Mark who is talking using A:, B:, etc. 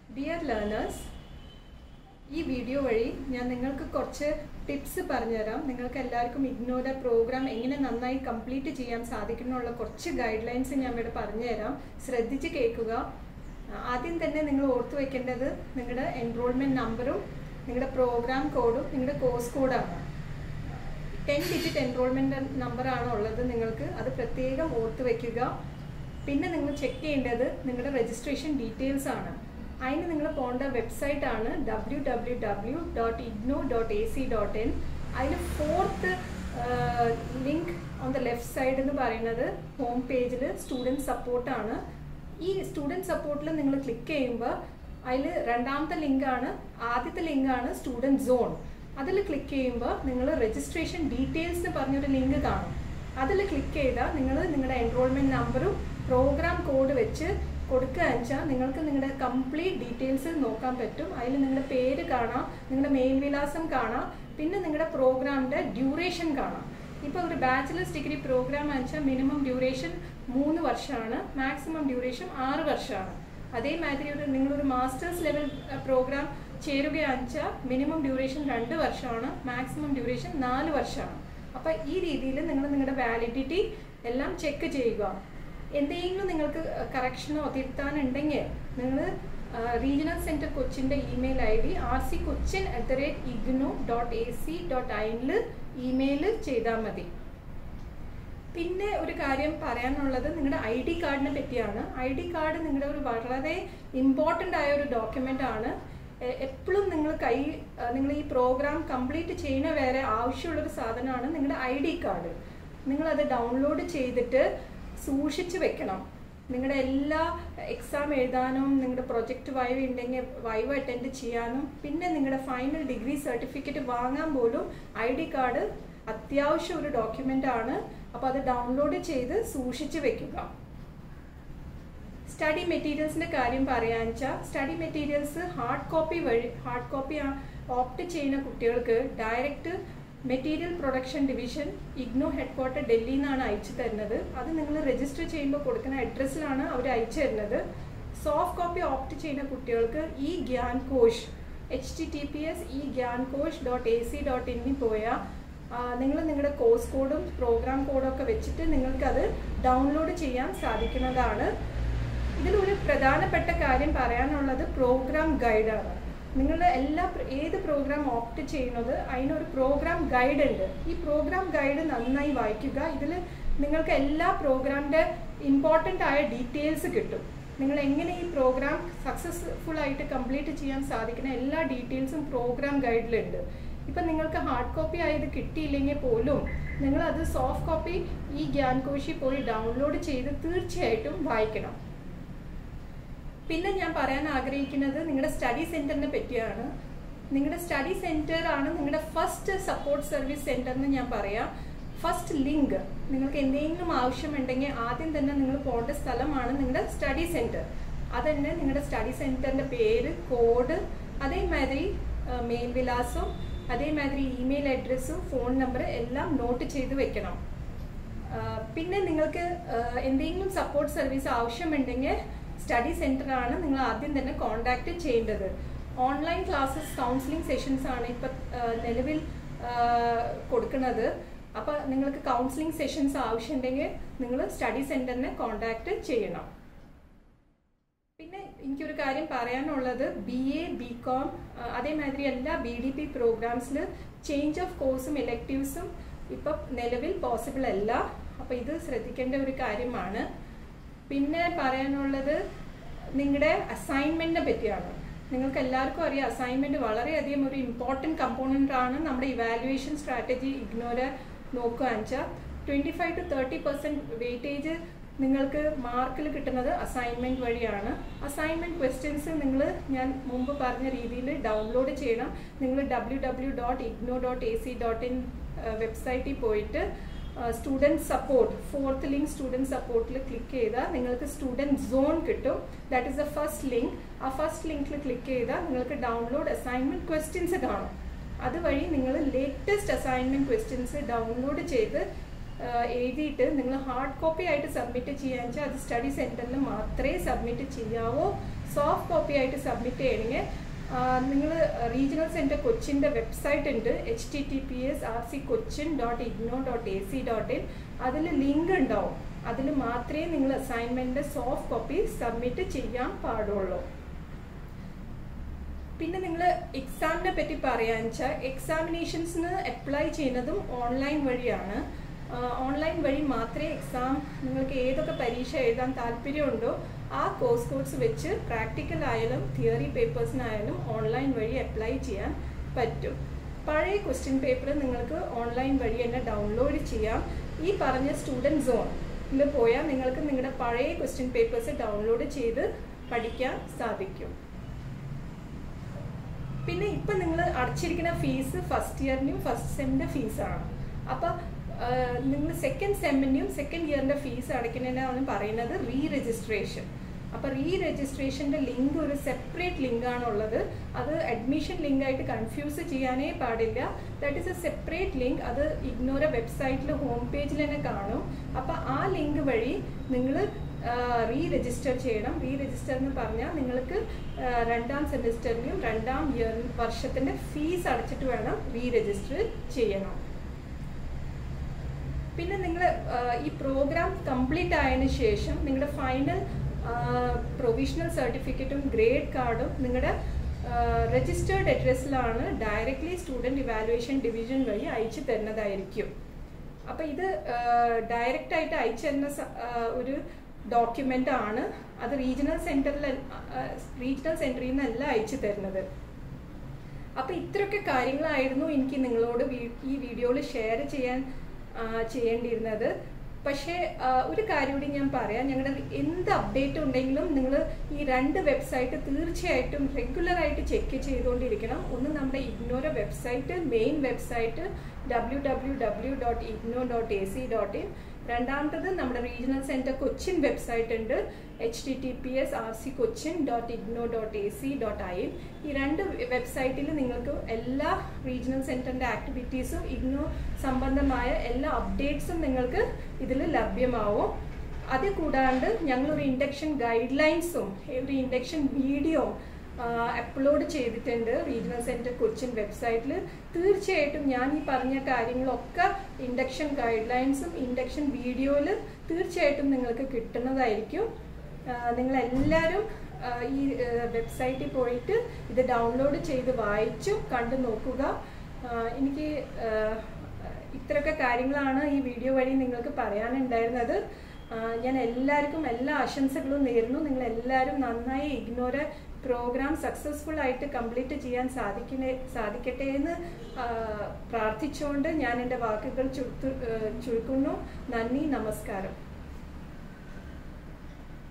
A: dear learners ഈ video വഴി ഞാൻ നിങ്ങൾക്ക് കുറച്ച് ടിപ്സ് പറഞ്ഞുതരാം നിങ്ങൾക്ക് എല്ലാവർക്കും ഇഗ്നോയുടെ പ്രോഗ്രാം എങ്ങനെ നന്നായി കംപ്ലീറ്റ് ചെയ്യാൻ സാധിക്കുന്നുള്ള കുറച്ച് ഗൈഡ് ലൈൻസ് ഞാൻ ഇവിടെ പറഞ്ഞുതരാം ശ്രദ്ധിച്ച് കേൾക്കുക ആദ്യം തന്നെ നിങ്ങൾ ഓർത്തു വെക്കേണ്ടത് നിങ്ങളുടെ എൻറോൾമെൻറ്റ് നമ്പറും നിങ്ങളുടെ പ്രോഗ്രാം കോഡും നിങ്ങളുടെ കോഴ്സ് കോഡാണ് ടെൻ ഡിജിറ്റ് എൻറോൾമെൻറ്റ് നമ്പറാണ് ഉള്ളത് നിങ്ങൾക്ക് അത് പ്രത്യേകം ഓർത്ത് വെക്കുക പിന്നെ നിങ്ങൾ ചെക്ക് ചെയ്യേണ്ടത് നിങ്ങളുടെ രജിസ്ട്രേഷൻ ഡീറ്റെയിൽസ് ആണ് അതിന് നിങ്ങൾ പോകേണ്ട വെബ്സൈറ്റ് ആണ് W W W dot IGNOU dot A C dot in അതിൽ fourth link on the left side എന്ന് പറയുന്നത് ഹോം പേജിൽ സ്റ്റുഡൻറ് സപ്പോർട്ടാണ് ഈ സ്റ്റുഡൻറ് സപ്പോർട്ടിൽ നിങ്ങൾ ക്ലിക്ക് ചെയ്യുമ്പോൾ അതിൽ രണ്ടാമത്തെ ലിങ്കാണ് ആദ്യത്തെ ലിങ്കാണ് സ്റ്റുഡൻറ് സോൺ അതിൽ ക്ലിക്ക് ചെയ്യുമ്പോൾ നിങ്ങൾ രജിസ്ട്രേഷൻ ഡീറ്റെയിൽസ് എന്ന് പറഞ്ഞൊരു ലിങ്ക് കാണും അതിൽ ക്ലിക്ക് ചെയ്താൽ നിങ്ങൾ നിങ്ങളുടെ എൻറോൾമെൻറ്റ് നമ്പറും പ്രോഗ്രാം കോഡ് വെച്ച് കൊടുക്കുക വെച്ചാൽ നിങ്ങൾക്ക് നിങ്ങളുടെ കംപ്ലീറ്റ് ഡീറ്റെയിൽസ് നോക്കാൻ പറ്റും അതിൽ നിങ്ങളുടെ പേര് കാണാം നിങ്ങളുടെ മെയിൽ വിലാസം കാണാം പിന്നെ നിങ്ങളുടെ പ്രോഗ്രാമിൻ്റെ ഡ്യൂറേഷൻ കാണാം ഇപ്പോൾ ഒരു ബാച്ചിലേഴ്സ് ഡിഗ്രി പ്രോഗ്രാം വെച്ചാൽ മിനിമം ഡ്യൂറേഷൻ മൂന്ന് വർഷമാണ് മാക്സിമം ഡ്യൂറേഷൻ ആറ് വർഷമാണ് അതേമാതിരി ഒരു നിങ്ങളൊരു മാസ്റ്റേഴ്സ് ലെവൽ പ്രോഗ്രാം ചേരുകയാണെന്ന് വെച്ചാൽ മിനിമം ഡ്യൂറേഷൻ രണ്ട് വർഷമാണ് മാക്സിമം ഡ്യൂറേഷൻ നാല് വർഷമാണ് അപ്പോൾ ഈ രീതിയിൽ നിങ്ങൾ നിങ്ങളുടെ വാലിഡിറ്റി എല്ലാം ചെക്ക് ചെയ്യുക എന്തെങ്കിലും നിങ്ങൾക്ക് കറക്ഷനോ തിരുത്താനുണ്ടെങ്കിൽ നിങ്ങൾ റീജിയണൽ സെൻറ്റർ കൊച്ചിൻ്റെ email I D R C Cochin at the rate IGNOU dot A C dot ഐനിൽ ഇമെയിൽ ചെയ്താൽ മതി പിന്നെ ഒരു കാര്യം പറയാനുള്ളത് നിങ്ങളുടെ ഐ ഡി കാർഡിനെ പറ്റിയാണ് ഐ ഡി കാർഡ് നിങ്ങളുടെ ഒരു വളരെ ഇമ്പോർട്ടൻ്റ് ആയ ഒരു ഡോക്യുമെൻ്റ് ആണ് എപ്പോഴും നിങ്ങൾ കൈ നിങ്ങൾ ഈ പ്രോഗ്രാം കംപ്ലീറ്റ് ചെയ്യുന്ന വേറെ ആവശ്യമുള്ളൊരു സാധനമാണ് നിങ്ങളുടെ ഐ ഡി കാർഡ് നിങ്ങളത് ഡൗൺലോഡ് ചെയ്തിട്ട് സൂക്ഷിച്ച് വെക്കണം നിങ്ങളുടെ എല്ലാ എക്സാം എഴുതാനും നിങ്ങളുടെ പ്രൊജക്റ്റ് വൈവ് ഉണ്ടെങ്കിൽ വൈവ് അറ്റൻഡ് ചെയ്യാനും പിന്നെ നിങ്ങളുടെ ഫൈനൽ ഡിഗ്രി സർട്ടിഫിക്കറ്റ് വാങ്ങാൻ പോലും ഐ ഡി കാർഡ് അത്യാവശ്യം ഒരു ഡോക്യുമെൻ്റ് ആണ് അപ്പോൾ അത് ഡൗൺലോഡ് ചെയ്ത് സൂക്ഷിച്ച് വെക്കുക സ്റ്റഡി മെറ്റീരിയൽസിൻ്റെ കാര്യം പറയാന്ന് വെച്ചാൽ സ്റ്റഡി മെറ്റീരിയൽസ് ഹാർഡ് കോപ്പി വഴി ഹാർഡ് കോപ്പി ഓപ്റ്റ് ചെയ്യുന്ന കുട്ടികൾക്ക് direct material production division IGNOU headquarter ഡൽഹിയിൽ നിന്നാണ് അയച്ചു തരുന്നത് അത് നിങ്ങൾ രജിസ്റ്റർ ചെയ്യുമ്പോൾ കൊടുക്കുന്ന അഡ്രസ്സിലാണ് അവർ അയച്ചു തരുന്നത് സോഫ്റ്റ് കോപ്പി ഓപ്റ്റ് ചെയ്യുന്ന കുട്ടികൾക്ക് e Gyan Kosh H T T P S e Gyan Kosh dot A C dot ഇന്നിൽ പോയാൽ നിങ്ങൾ നിങ്ങളുടെ കോഴ്സ് കോഡും പ്രോഗ്രാം കോഡും ഒക്കെ വെച്ചിട്ട് നിങ്ങൾക്കത് ഡൗൺലോഡ് ചെയ്യാൻ സാധിക്കുന്നതാണ് ഇതിലൊരു പ്രധാനപ്പെട്ട കാര്യം പറയാനുള്ളത് പ്രോഗ്രാം ഗൈഡാണ് നിങ്ങൾ എല്ലാ ഏത് പ്രോഗ്രാം ഓപ്റ്റ് ചെയ്യുന്നത് അതിനൊരു പ്രോഗ്രാം ഗൈഡ് ഉണ്ട് ഈ പ്രോഗ്രാം ഗൈഡ് നന്നായി വായിക്കുക ഇതിൽ നിങ്ങൾക്ക് എല്ലാ പ്രോഗ്രാമിൻ്റെ ഇമ്പോർട്ടൻ്റ് ആയ ഡീറ്റെയിൽസ് കിട്ടും നിങ്ങൾ എങ്ങനെ ഈ പ്രോഗ്രാം സക്സസ്ഫുൾ ആയിട്ട് കംപ്ലീറ്റ് ചെയ്യാൻ സാധിക്കുന്ന എല്ലാ ഡീറ്റെയിൽസും പ്രോഗ്രാം ഗൈഡിലുണ്ട് ഇപ്പം നിങ്ങൾക്ക് ഹാർഡ് കോപ്പി ആയത് കിട്ടിയില്ലെങ്കിൽ പോലും നിങ്ങളത് സോഫ്റ്റ് കോപ്പി ഈ ഗ്യാൻകോശി പോയി ഡൗൺലോഡ് ചെയ്ത് തീർച്ചയായിട്ടും വായിക്കണം പിന്നെ ഞാൻ പറയാൻ ആഗ്രഹിക്കുന്നത് നിങ്ങളുടെ സ്റ്റഡി സെൻറ്ററിനെ പറ്റിയാണ് നിങ്ങളുടെ സ്റ്റഡി സെൻറ്റർ ആണ് നിങ്ങളുടെ ഫസ്റ്റ് സപ്പോർട്ട് സർവീസ് സെൻറ്റർ എന്ന് ഞാൻ പറയാം ഫസ്റ്റ് ലിങ്ക് നിങ്ങൾക്ക് എന്തെങ്കിലും ആവശ്യമുണ്ടെങ്കിൽ ആദ്യം തന്നെ നിങ്ങൾ പോകേണ്ട സ്ഥലമാണ് നിങ്ങളുടെ സ്റ്റഡി സെൻറ്റർ അതന്നെ നിങ്ങളുടെ സ്റ്റഡി സെൻറ്ററിൻ്റെ പേര് കോഡ് അതേമാതിരി മെയിൽ വിലാസം അതേമാതിരി ഇമെയിൽ അഡ്രസ്സും ഫോൺ നമ്പർ എല്ലാം നോട്ട് ചെയ്ത് വെക്കണം പിന്നെ നിങ്ങൾക്ക് എന്തെങ്കിലും സപ്പോർട്ട് സർവീസ് ആവശ്യമുണ്ടെങ്കിൽ സ്റ്റഡി സെൻറ്റർ ആണ് നിങ്ങൾ ആദ്യം തന്നെ കോണ്ടാക്ട് ചെയ്യേണ്ടത് ഓൺലൈൻ ക്ലാസ്സസ് കൗൺസിലിംഗ് സെഷൻസ് ആണ് ഇപ്പം നിലവിൽ കൊടുക്കുന്നത് അപ്പോൾ നിങ്ങൾക്ക് കൗൺസിലിംഗ് സെഷൻസ് ആവശ്യമുണ്ടെങ്കിൽ നിങ്ങൾ സ്റ്റഡി സെൻറ്ററിനെ കോണ്ടാക്ട് ചെയ്യണം പിന്നെ എനിക്കൊരു കാര്യം പറയാനുള്ളത് ബി എ ബി കോം അതേമാതിരി എല്ലാ ബി ഡി പി പ്രോഗ്രാംസിൽ ചേഞ്ച് ഓഫ് കോഴ്സും ഇലക്റ്റീവ്സും ഇപ്പം നിലവിൽ പോസിബിൾ അല്ല അപ്പോൾ ഇത് ശ്രദ്ധിക്കേണ്ട ഒരു കാര്യമാണ് പിന്നെ പറയാനുള്ളത് നിങ്ങളുടെ അസൈൻമെൻറ്റിനെ പറ്റിയാണ് നിങ്ങൾക്ക് എല്ലാവർക്കും അറിയാം അസൈൻമെൻറ്റ് വളരെയധികം ഒരു ഇമ്പോർട്ടൻറ്റ് കമ്പോണൻ്റ് ആണ് നമ്മുടെ ഇവാലുവേഷൻ സ്ട്രാറ്റജി ഇഗ്നോർ നോക്കുക വെച്ചാൽ twenty five to thirty percent weightage നിങ്ങൾക്ക് മാർക്കിൽ കിട്ടുന്നത് അസൈൻമെൻറ്റ് വഴിയാണ് അസൈൻമെൻറ്റ് ക്വസ്റ്റ്യൻസ് നിങ്ങൾ ഞാൻ മുമ്പ് പറഞ്ഞ രീതിയിൽ ഡൗൺലോഡ് ചെയ്യണം നിങ്ങൾ W W dot IGNOU dot A C dot in വെബ്സൈറ്റിൽ പോയിട്ട് student support fourth link student സപ്പോർട്ടിൽ ക്ലിക്ക് ചെയ്താൽ നിങ്ങൾക്ക് സ്റ്റുഡൻറ് സോൺ കിട്ടും that is the first link ആ ഫസ്റ്റ് ലിങ്കിൽ ക്ലിക്ക് ചെയ്താൽ നിങ്ങൾക്ക് ഡൗൺലോഡ് അസൈൻമെൻറ്റ് ക്വസ്റ്റ്യൻസ് കാണും അതുവഴി നിങ്ങൾ ലേറ്റസ്റ്റ് അസൈൻമെൻറ്റ് ക്വസ്റ്റ്യൻസ് ഡൗൺലോഡ് ചെയ്ത് എഴുതിയിട്ട് നിങ്ങൾ ഹാർഡ് കോപ്പി ആയിട്ട് സബ്മിറ്റ് ചെയ്യാന്ന് വെച്ചാൽ അത് സ്റ്റഡി സെൻറ്ററിൽ മാത്രമേ സബ്മിറ്റ് ചെയ്യാവൂ സോഫ്റ്റ് കോപ്പി ആയിട്ട് സബ്മിറ്റ് ചെയ്യണമെങ്കിൽ നിങ്ങൾ റീജിയണൽ സെൻറ്റർ കൊച്ചിൻ്റെ വെബ്സൈറ്റ് ഉണ്ട് H T T P S R C Cochin dot IGNOU dot A C dot in അതിൽ ലിങ്ക് ഉണ്ടാവും അതിൽ മാത്രമേ നിങ്ങൾ അസൈൻമെൻറ്റിൻ്റെ സോഫ്റ്റ് കോപ്പി സബ്മിറ്റ് ചെയ്യാൻ പാടുള്ളൂ പിന്നെ നിങ്ങൾ എക്സാമിനെ പറ്റി പറയാന്ന് വെച്ചാൽ എക്സാമിനേഷൻസിന് അപ്ലൈ ചെയ്യുന്നതും ഓൺലൈൻ വഴിയാണ് ഓൺലൈൻ വഴി മാത്രമേ എക്സാം നിങ്ങൾക്ക് ഏതൊക്കെ പരീക്ഷ എഴുതാൻ താല്പര്യമുണ്ടോ ആ കോഴ്സ് കോഴ്സ് വെച്ച് പ്രാക്ടിക്കൽ ആയാലും തിയറി പേപ്പേഴ്സിനായാലും ഓൺലൈൻ വഴി അപ്ലൈ ചെയ്യാൻ പറ്റും പഴയ ക്വസ്റ്റ്യൻ പേപ്പർ നിങ്ങൾക്ക് ഓൺലൈൻ വഴി തന്നെ ഡൗൺലോഡ് ചെയ്യാം ഈ പറഞ്ഞ സ്റ്റുഡൻറ് സോണിൽ പോയാൽ നിങ്ങൾക്ക് നിങ്ങളുടെ പഴയ ക്വസ്റ്റ്യൻ പേപ്പേഴ്സ് ഡൗൺലോഡ് ചെയ്ത് പഠിക്കാൻ സാധിക്കും പിന്നെ ഇപ്പം നിങ്ങൾ അടച്ചിരിക്കുന്ന ഫീസ് ഫസ്റ്റ് ഇയറിൻ്റെയും ഫസ്റ്റ് സെമ്മിൻ്റെ ഫീസാണ് അപ്പോൾ നിങ്ങൾ സെക്കൻഡ് സെമ്മിൻ്റെയും സെക്കൻഡ് ഇയറിൻ്റെ ഫീസ് അടയ്ക്കുന്നതിനാണ് പറയുന്നത് റീ രജിസ്ട്രേഷൻ അപ്പോൾ റീ രജിസ്ട്രേഷൻ്റെ ലിങ്ക് ഒരു സെപ്പറേറ്റ് ലിങ്കാണ് ഉള്ളത് അത് അഡ്മിഷൻ ലിങ്ക് ആയിട്ട് കൺഫ്യൂസ് ചെയ്യാനേ പാടില്ല that is a separate link അത് ഇഗ്നോര വെബ്സൈറ്റിൽ ഹോം പേജിൽ തന്നെ കാണും അപ്പോൾ ആ ലിങ്ക് വഴി നിങ്ങൾ റീ രജിസ്റ്റർ ചെയ്യണം റീ രജിസ്റ്റർ എന്ന് പറഞ്ഞാൽ നിങ്ങൾക്ക് രണ്ടാം സെമിസ്റ്ററിൻ്റെയും രണ്ടാം ഇയർ വർഷത്തിൻ്റെ ഫീസ് അടച്ചിട്ട് വേണം റീ രജിസ്റ്റർ ചെയ്യണം പിന്നെ നിങ്ങൾ ഈ പ്രോഗ്രാം കംപ്ലീറ്റ് ആയതിനു ശേഷം നിങ്ങളുടെ ഫൈനൽ പ്രൊവിഷണൽ സർട്ടിഫിക്കറ്റും ഗ്രേഡ് കാർഡും നിങ്ങളുടെ രജിസ്റ്റേർഡ് അഡ്രസ്സിലാണ് ഡയറക്റ്റ്ലി സ്റ്റുഡൻറ് ഇവാലുവേഷൻ ഡിവിഷൻ വഴി അയച്ചു തരുന്നതായിരിക്കും അപ്പോൾ ഇത് ഡയറക്റ്റ് ആയിട്ട് അയച്ചു തരുന്ന ഒരു ഡോക്യുമെൻ്റ് ആണ് അത് റീജിയണൽ സെൻറ്ററിൽ റീജിയണൽ സെൻറ്ററിൽ നിന്നല്ല അയച്ചു തരുന്നത് അപ്പോൾ ഇത്രയൊക്കെ കാര്യങ്ങളായിരുന്നു എനിക്ക് നിങ്ങളോട് ഈ വീഡിയോയിൽ ഷെയർ ചെയ്യാൻ ചെയ്യേണ്ടിയിരുന്നത് പക്ഷേ ഒരു കാര്യം കൂടി ഞാൻ പറയാം ഞങ്ങളുടെ എന്ത് അപ്ഡേറ്റ് ഉണ്ടെങ്കിലും നിങ്ങൾ ഈ രണ്ട് വെബ്സൈറ്റ് തീർച്ചയായിട്ടും റെഗുലറായിട്ട് ചെക്ക് ചെയ്തുകൊണ്ടിരിക്കണം ഒന്ന് നമ്മുടെ ഇഗ്നോര website main website W W W dot IGNOU dot A C dot in രണ്ടാമത്തത് നമ്മുടെ റീജിയണൽ സെൻറ്റർ കൊച്ചിൻ വെബ്സൈറ്റ് ഉണ്ട് H T T P S R C Cochin dot IGNOU dot A C dot I N ഈ രണ്ട് വെബ്സൈറ്റിൽ നിങ്ങൾക്ക് എല്ലാ റീജിയണൽ സെൻറ്ററിൻ്റെ ആക്ടിവിറ്റീസും ഇഗ്നോ സംബന്ധമായ എല്ലാ അപ്ഡേറ്റ്സും നിങ്ങൾക്ക് ഇതിൽ ലഭ്യമാവും അത് കൂടാണ്ട് ഞങ്ങളൊരു ഇൻഡക്ഷൻ ഗൈഡ് ലൈൻസും ഒരു ഇൻഡക്ഷൻ വീഡിയോ അപ്ലോഡ് ചെയ്തിട്ടുണ്ട് റീജിയണൽ സെൻറ്റർ കൊച്ചിൻ വെബ്സൈറ്റിൽ തീർച്ചയായിട്ടും ഞാൻ ഈ പറഞ്ഞ കാര്യങ്ങളൊക്കെ ഇൻഡക്ഷൻ ഗൈഡ് ലൈൻസും ഇൻഡക്ഷൻ വീഡിയോയിൽ തീർച്ചയായിട്ടും നിങ്ങൾക്ക് കിട്ടുന്നതായിരിക്കും നിങ്ങളെല്ലാവരും ഈ വെബ്സൈറ്റിൽ പോയിട്ട് ഇത് ഡൗൺലോഡ് ചെയ്ത് വായിച്ചു കണ്ടു നോക്കുക എനിക്ക് ഇത്രയൊക്കെ കാര്യങ്ങളാണ് ഈ വീഡിയോ വഴി നിങ്ങൾക്ക് പറയാനുണ്ടായിരുന്നത് ഞാൻ എല്ലാവർക്കും എല്ലാ ആശംസകളും നേരുന്നു നിങ്ങൾ എല്ലാവരും നന്നായി ഇഗ്നോര പ്രോഗ്രാം സക്സസ്ഫുൾ ആയിട്ട് കംപ്ലീറ്റ് ചെയ്യാൻ സാധിക്കണേ സാധിക്കട്ടെ എന്ന് പ്രാർത്ഥിച്ചുകൊണ്ട് ഞാൻ എൻ്റെ വാക്കുകൾ ചുരുക്കുന്നു നന്ദി നമസ്കാരം